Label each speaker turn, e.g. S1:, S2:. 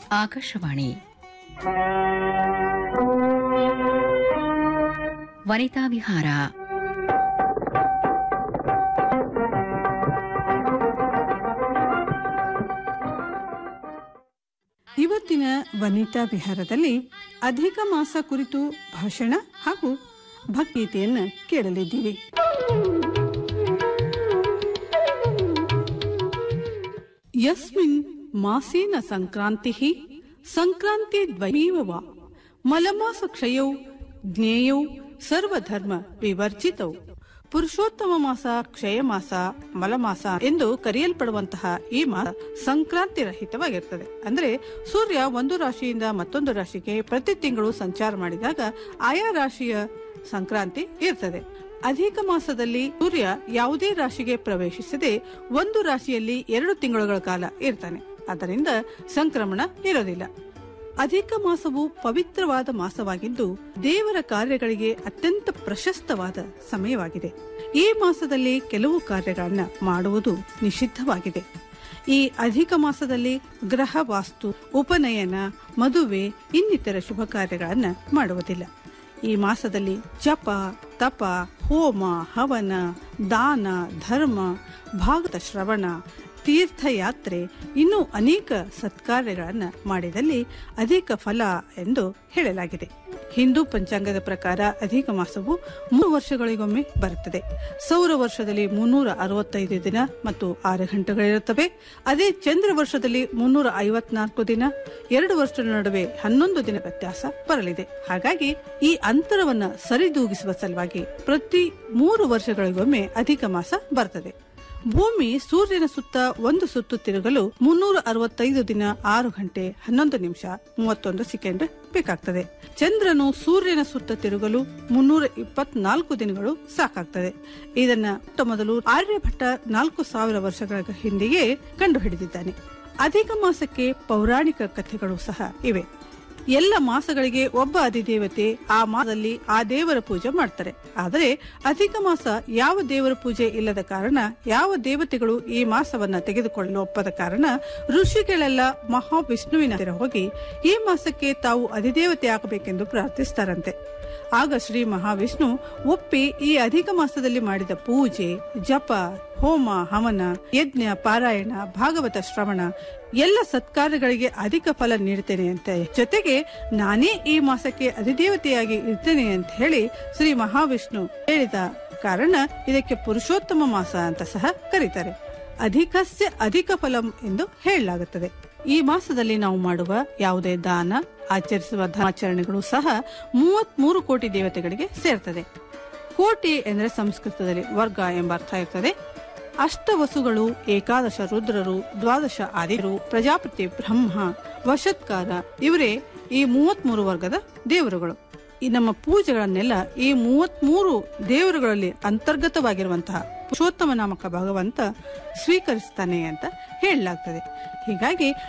S1: ಆಕಾಶವಾಣಿ ವನಿತಾ ವಿಹಾರ
S2: ಇವತ್ತಿನ ವನಿತಾ ವಿಹಾರದಲ್ಲಿ ಅಧಿಕ ಮಾಸ ಕುರಿತು ಭಾಷಣ ಹಾಗೂ ಭಕ್ತಿಗೀತೆಯನ್ನು ಕೇಳಲಿದ್ದೀವಿ ಯಸ್ಮಿನ್ ಮಾಸೇನ ಸಂಕ್ರಾಂತಿ ಸಂಕ್ರಾಂತಿ ದ್ವಯಮೇವ ವಾ ಮಲಮಾಸ ಕ್ಷಯೌ ಜ್ಞೇಯೌ ಸರ್ವಧರ್ಮ ವಿವರ್ಜಿತೌ ಪುರುಷೋತ್ತಮ ಮಾಸ ಕ್ಷಯ ಮಾಸ ಮಲಮಾಸ ಎಂದು ಕರೆಯಲ್ಪಡುವಂತಹ ಈ ಮಾಸ ಸಂಕ್ರಾಂತಿ ರಹಿತವಾಗಿರ್ತದೆ ಅಂದ್ರೆ ಸೂರ್ಯ ಒಂದು ರಾಶಿಯಿಂದ ಮತ್ತೊಂದು ರಾಶಿಗೆ ಪ್ರತಿ ತಿಂಗಳು ಸಂಚಾರ ಮಾಡಿದಾಗ ಆಯಾ ರಾಶಿಯ ಸಂಕ್ರಾಂತಿ ಇರ್ತದೆ ಅಧಿಕ ಮಾಸದಲ್ಲಿ ಸೂರ್ಯ ಯಾವುದೇ ರಾಶಿಗೆ ಪ್ರವೇಶಿಸದೆ ಒಂದು ರಾಶಿಯಲ್ಲಿ ಎರಡು ತಿಂಗಳುಗಳ ಕಾಲ ಇರ್ತಾನೆ ಆದ್ದರಿಂದ ಸಂಕ್ರಮಣ ಇರೋದಿಲ್ಲ ಅಧಿಕ ಮಾಸವು ಪವಿತ್ರವಾದ ಮಾಸವಾಗಿದ್ದು ದೇವರ ಕಾರ್ಯಗಳಿಗೆ ಅತ್ಯಂತ ಪ್ರಶಸ್ತವಾದ ಸಮಯವಾಗಿದೆ ಈ ಮಾಸದಲ್ಲಿ ಕೆಲವು ಕಾರ್ಯಗಳನ್ನ ಮಾಡುವುದು ನಿಷಿದ್ಧವಾಗಿದೆ ಈ ಅಧಿಕ ಮಾಸದಲ್ಲಿ ಗ್ರಹ ವಾಸ್ತು ಉಪನಯನ ಮದುವೆ ಇನ್ನಿತರ ಶುಭ ಕಾರ್ಯಗಳನ್ನ ಮಾಡುವುದಿಲ್ಲ ಈ ಮಾಸದಲ್ಲಿ ಜಪ ತಪ ಹೋಮ ಹವನ ದಾನ ಧರ್ಮ ಭಾಗವತ ಶ್ರವಣ ತೀರ್ಥಯಾತ್ರೆ ಇನ್ನೂ ಅನೇಕ ಸತ್ಕಾರ್ಯಗಳನ್ನು ಮಾಡಿದಲ್ಲಿ ಅಧಿಕ ಫಲ ಎಂದು ಹೇಳಲಾಗಿದೆ ಹಿಂದೂ ಪಂಚಾಂಗದ ಪ್ರಕಾರ ಅಧಿಕ ಮಾಸವು ಮೂರು ವರ್ಷಗಳಿಗೊಮ್ಮೆ ಬರುತ್ತದೆ ಸೌರ ವರ್ಷದಲ್ಲಿ ಮುನ್ನೂರ ಅರವತ್ತೈದು ದಿನ ಮತ್ತು ಆರು ಗಂಟೆಗಳಿರುತ್ತವೆ ಅದೇ ಚಂದ್ರ ವರ್ಷದಲ್ಲಿ ಮುನ್ನೂರ ಐವತ್ನಾಲ್ಕು ದಿನ ಎರಡು ವರ್ಷದ ನಡುವೆ ಹನ್ನೊಂದು ದಿನ ವ್ಯತ್ಯಾಸ ಬರಲಿದೆ ಹಾಗಾಗಿ ಈ ಅಂತರವನ್ನ ಸರಿದೂಗಿಸುವ ಸಲುವಾಗಿ ಪ್ರತಿ ಮೂರು ವರ್ಷಗಳಿಗೊಮ್ಮೆ ಅಧಿಕ ಮಾಸ ಬರ್ತದೆ ಭೂಮಿ ಸೂರ್ಯನ ಸುತ್ತ ಒಂದು ಸುತ್ತು ತಿರುಗಲು ಮುನ್ನೂರ ಅರವತ್ತೈದು ದಿನ ಆರು ಗಂಟೆ ಹನ್ನೊಂದು ನಿಮಿಷ ಮೂವತ್ತೊಂದು ಸೆಕೆಂಡ್ ಬೇಕಾಗ್ತದೆ ಚಂದ್ರನು ಸೂರ್ಯನ ಸುತ್ತ ತಿರುಗಲು ಮುನ್ನೂರ ಇಪ್ಪತ್ನಾಲ್ಕು ದಿನಗಳು ಸಾಕಾಗ್ತದೆ ಇದನ್ನ ಮೊದಲು ಆರ್ಯಭಟ್ಟ ನಾಲ್ಕು ಸಾವಿರ ವರ್ಷಗಳ ಹಿಂದೆಯೇ ಕಂಡುಹಿಡಿದಿದ್ದಾನೆ ಅಧಿಕ ಮಾಸಕ್ಕೆ ಪೌರಾಣಿಕ ಕಥೆಗಳು ಸಹ ಇವೆ ಎಲ್ಲ ಮಾಸಗಳಿಗೆ ಒಬ್ಬ ಅಧಿದೇವತೆ ಆ ಮಾಸದಲ್ಲಿ ಆ ದೇವರ ಪೂಜೆ ಮಾಡ್ತಾರೆ ಆದರೆ ಅಧಿಕ ಮಾಸ ಯಾವ ದೇವರ ಪೂಜೆ ಇಲ್ಲದ ಕಾರಣ ಯಾವ ದೇವತೆಗಳು ಈ ಮಾಸವನ್ನ ತೆಗೆದುಕೊಳ್ಳಲು ಒಪ್ಪದ ಕಾರಣ ಋಷಿಗಳೆಲ್ಲ ಮಹಾವಿಷ್ಣುವಿನ ಹತ್ತಿರ ಹೋಗಿ ಈ ಮಾಸಕ್ಕೆ ತಾವು ಅಧಿದೇವತೆ ಆಗಬೇಕೆಂದು ಪ್ರಾರ್ಥಿಸ್ತಾರಂತೆ ಆಗ ಶ್ರೀ ಮಹಾವಿಷ್ಣು ಒಪ್ಪಿ ಈ ಅಧಿಕ ಮಾಸದಲ್ಲಿ ಮಾಡಿದ ಪೂಜೆ ಜಪ ಹೋಮ ಹವನ ಯಜ್ಞ ಪಾರಾಯಣ ಭಾಗವತ ಶ್ರವಣ ಎಲ್ಲ ಸತ್ಕಾರ್ಯಗಳಿಗೆ ಅಧಿಕ ಫಲ ನೀಡುತ್ತೇನೆ ಅಂತ ಜೊತೆಗೆ ನಾನೇ ಈ ಮಾಸಕ್ಕೆ ಅಧಿದೇವತೆಯಾಗಿ ಇರ್ತೇನೆ ಅಂತ ಹೇಳಿ ಶ್ರೀ ಮಹಾವಿಷ್ಣು ಹೇಳಿದ ಕಾರಣ ಇದಕ್ಕೆ ಪುರುಷೋತ್ತಮ ಮಾಸ ಅಂತ ಸಹ ಕರೀತಾರೆ ಅಧಿಕಸ್ಯ ಅಧಿಕ ಫಲಂ ಎಂದು ಹೇಳಲಾಗುತ್ತದೆ ಈ ಮಾಸದಲ್ಲಿ ನಾವು ಮಾಡುವ ಯಾವುದೇ ದಾನ ಆಚರಿಸುವ ಧರ್ಮಾಚರಣೆಗಳು ಸಹ ಮೂವತ್ ಮೂರು ಕೋಟಿ ದೇವತೆಗಳಿಗೆ ಸೇರ್ತದೆ ಕೋಟಿ ಎಂದರೆ ಸಂಸ್ಕೃತದಲ್ಲಿ ವರ್ಗ ಎಂಬ ಅರ್ಥ ಇರ್ತದೆ ಅಷ್ಟವಸುಗಳು ಏಕಾದಶ ರುದ್ರರು ದ್ವಾದಶ ಆದಿರು ಪ್ರಜಾಪತಿ ಬ್ರಹ್ಮ ವಶತ್ಕಾರ ಇವರೇ ಈ ಮೂವತ್ಮೂರು ವರ್ಗದ ದೇವರುಗಳು ಈ ನಮ್ಮ ಪೂಜೆಗಳನ್ನೆಲ್ಲ ಈ ಮೂವತ್ಮೂರು ದೇವರುಗಳಲ್ಲಿ ಅಂತರ್ಗತವಾಗಿರುವಂತಹ ಪುರುಷೋತ್ತಮ ನಾಮಕ ಭಗವಂತ ಸ್ವೀಕರಿಸ್ತಾನೆ ಅಂತ ಹೇಳಲಾಗ್ತದೆ ಹೀಗಾಗಿ